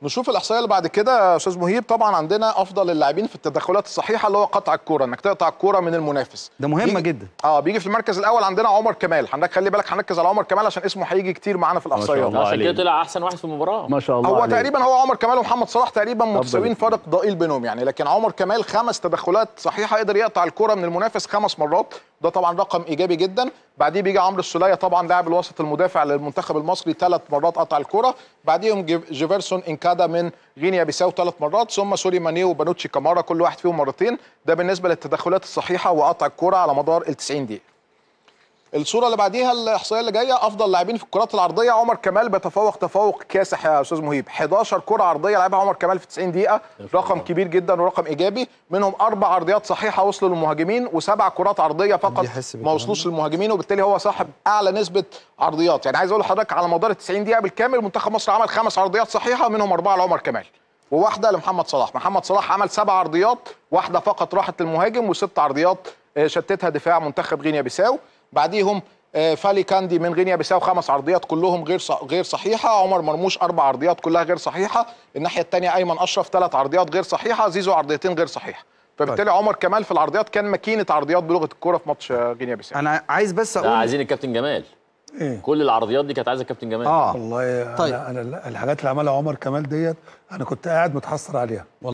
نشوف الاحصائيه اللي بعد كده يا استاذ مهيب طبعا عندنا افضل اللاعبين في التدخلات الصحيحه اللي هو قطع الكوره انك تقطع الكوره من المنافس ده مهمة بيجي- جدا. اه بيجي في المركز الاول عندنا عمر كمال حضرتك خلي بالك هنركز على عمر كمال عشان اسمه هيجي كتير معانا في الاحصائيات الله عشان عليك. كده طلع احسن واحد في المباراه ما شاء الله هو عليك. تقريبا هو عمر كمال ومحمد صلاح تقريبا متساويين يكرمك. فرق ضئيل بينهم يعني لكن عمر كمال خمس تدخلات صحيحه قدر يقطع الكره من المنافس خمس مرات ده طبعا رقم ايجابي جدا بعديه بيجي عمرو السوليه طبعا لاعب الوسط المدافع للمنتخب المصري ثلاث مرات قطع الكره بعديهم جيف- جيفرسون انكادا من غينيا بيساو ثلاث مرات ثم سوري ماني وبانوتشي كامارا كل واحد فيهم مرتين ده بالنسبه للتدخلات الصحيحه وقطع الكره على مدار ال 90 دقيقه الصوره اللي بعديها الاحصائيه اللي جايه افضل لاعبين في الكرات العرضيه عمر كمال بيتفوق تفوق كاسح يا استاذ مهيب 11 كره عرضيه لعبها عمر كمال في 90 دقيقه رقم كبير جدا ورقم ايجابي منهم اربع عرضيات صحيحه وصلوا للمهاجمين وسبع كرات عرضيه فقط يحس ما بالكلام وصلوش للمهاجمين وبالتالي هو صاحب اعلى نسبه عرضيات يعني عايز اقول لحضرتك على مدار ال 90 دقيقه بالكامل منتخب مصر عمل خمس عرضيات صحيحه منهم اربعه لعمر كمال وواحده لمحمد صلاح محمد صلاح عمل سبع عرضيات واحده فقط راحت للمهاجم وست عرضيات آه، شتتها دفاع منتخب غينيا بيساو بعديهم آه، فالي كاندي من غينيا بيساو خمس عرضيات كلهم غير ص- غير صحيحه عمر مرموش اربع عرضيات كلها غير صحيحه الناحيه الثانيه ايمن اشرف ثلاث عرضيات غير صحيحه زيزو عرضيتين غير صحيحه فبالتالي عمر كمال في العرضيات كان ماكينه عرضيات بلغه الكوره في ماتش آه، غينيا بيساو انا عايز بس ده اقول عايزين الكابتن جمال ايه كل العرضيات دي كانت عايزه الكابتن جمال اه والله طيب. انا انا الحاجات اللي عملها عمر كمال ديت انا كنت قاعد متحسر عليها